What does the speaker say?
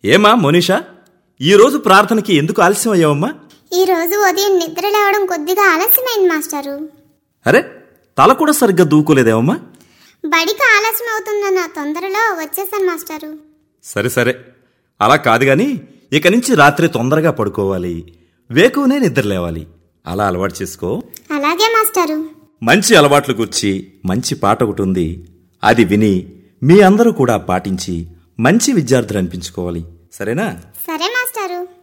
ఏమా మోనిషా ఈరోజు ప్రార్థనకి ఎందుకు ఆలస్యం అయ్యావమ్మా ఈ రోజు ఉదయం నిద్ర లేవడం కొద్దిగా ఆలస్యమైంది మాస్టారు అరే తల కూడా సరిగ్గా దూకోలేదేమమ్మా బడికి ఆలస్యం అవుతుందన్న తొందరలో వచ్చేసాను మాస్టారు సరే సరే అలా కాదు గాని ఇక నుంచి రాత్రి తొందరగా పడుకోవాలి వేకువనే నిద్ర లేవాలి అలా అలవాటు చేసుకో అలాగే మాస్టారు మంచి అలవాట్లు గుర్చి మంచి పాట ఒకటి ఉంది అది విని మీ అందరూ కూడా పాటించి మంచి విద్యార్థులు అనిపించుకోవాలి సరేనా సరే మాస్టారు